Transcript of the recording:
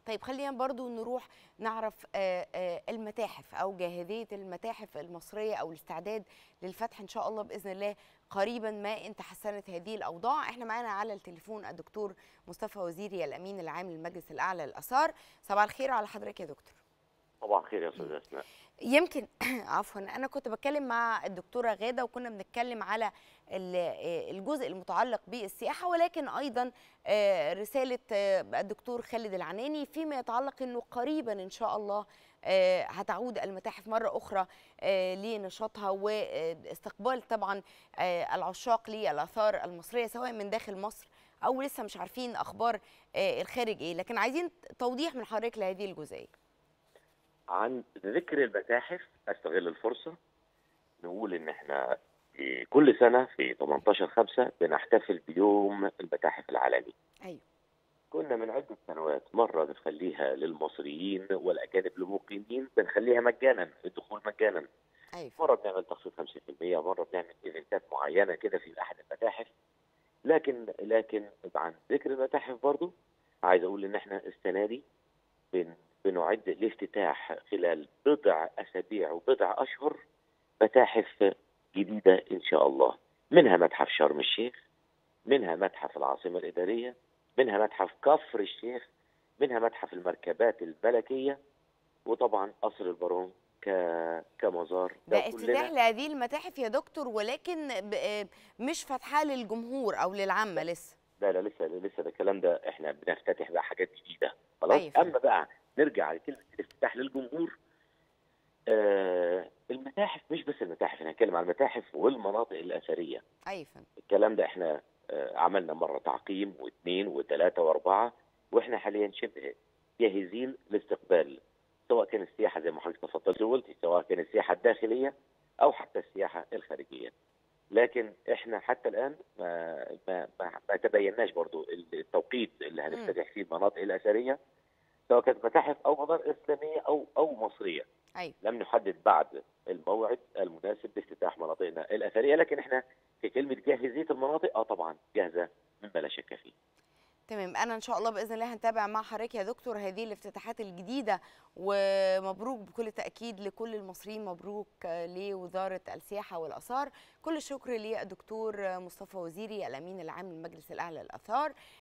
طيب خلينا برضو نروح نعرف آه، آه، المتاحف او جاهزيه المتاحف المصريه او الاستعداد للفتح ان شاء الله باذن الله قريبا ما ان تحسنت هذه الاوضاع احنا معانا على التليفون الدكتور مصطفى وزيري الامين العام للمجلس الاعلى للاثار صباح الخير على حضرتك يا دكتور طبعا خير يا استاذ اسماء يمكن عفوا انا كنت بتكلم مع الدكتوره غاده وكنا بنتكلم على ال- آه، الجزء المتعلق بالسياحه ولكن ايضا آه، رساله آه، الدكتور خالد العناني فيما يتعلق انه قريبا ان شاء الله آه، هتعود المتاحف مره اخرى آه، لنشاطها واستقبال طبعا آه، العشاق للاثار المصريه سواء من داخل مصر او لسه مش عارفين اخبار آه، الخارج ايه لكن عايزين توضيح من حضرتك لهذه الجزئيه عن ذكر المتاحف استغل الفرصه نقول ان احنا في كل سنه في 18 5 بنحتفل بيوم المتاحف العالمي ايوه كنا من عده سنوات مره بنخليها للمصريين والاجانب المقيمين بنخليها مجانا الدخول مجانا ايوه مره بنعمل تخفيض 50% مره بنعمل ايفنتات معينه كده في احد المتاحف لكن لكن عن ذكر المتاحف برضو عايز اقول ان احنا السنه دي بن بنعد لافتتاح خلال بضع اسابيع وبضع اشهر متاحف جديده ان شاء الله منها متحف شرم الشيخ منها متحف العاصمه الاداريه منها متحف كفر الشيخ منها متحف المركبات الملكيه وطبعا قصر البارون ك... كمزار ده كلنا- افتتاح لهذه المتاحف يا دكتور ولكن ب- آه، مش فاتحاه للجمهور او للعامه لسه لا لا لسه لسه ده الكلام ده احنا بنفتتح بقى حاجات جديده خلاص أيوة فهمت. اما بقى نرجع لكلمه الافتتاح للجمهور آه المتاحف مش بس المتاحف انا هتكلم عن المتاحف والمناطق الاثريه ايوه فهمت. الكلام ده احنا آه عملنا مره تعقيم واثنين وثلاثه واربعه واحنا حاليا شبه جاهزين لاستقبال سواء كان السياحه زي ما حضرتك تفضلت وقلتي سواء كان السياحه الداخليه او حتى السياحه الخارجيه لكن احنا حتى الان ما ما ما, ما تبيناش برضو التوقيت اللي هنفتتح فيه المناطق الاثريه سواء كانت متاحف او مدار اسلاميه او او مصريه ايوه لم نحدد بعد الموعد المناسب لافتتاح مناطقنا الاثريه لكن احنا في كلمه جاهزيه المناطق اه طبعا جاهزه مما لا شك فيه تمام انا ان شاء الله باذن الله هنتابع مع حضرتك يا دكتور هذه الافتتاحات الجديده ومبروك بكل تاكيد لكل المصريين مبروك آه، لوزاره السياحه والاثار كل الشكر للدكتور مصطفى وزيري الامين العام للمجلس الاعلى للاثار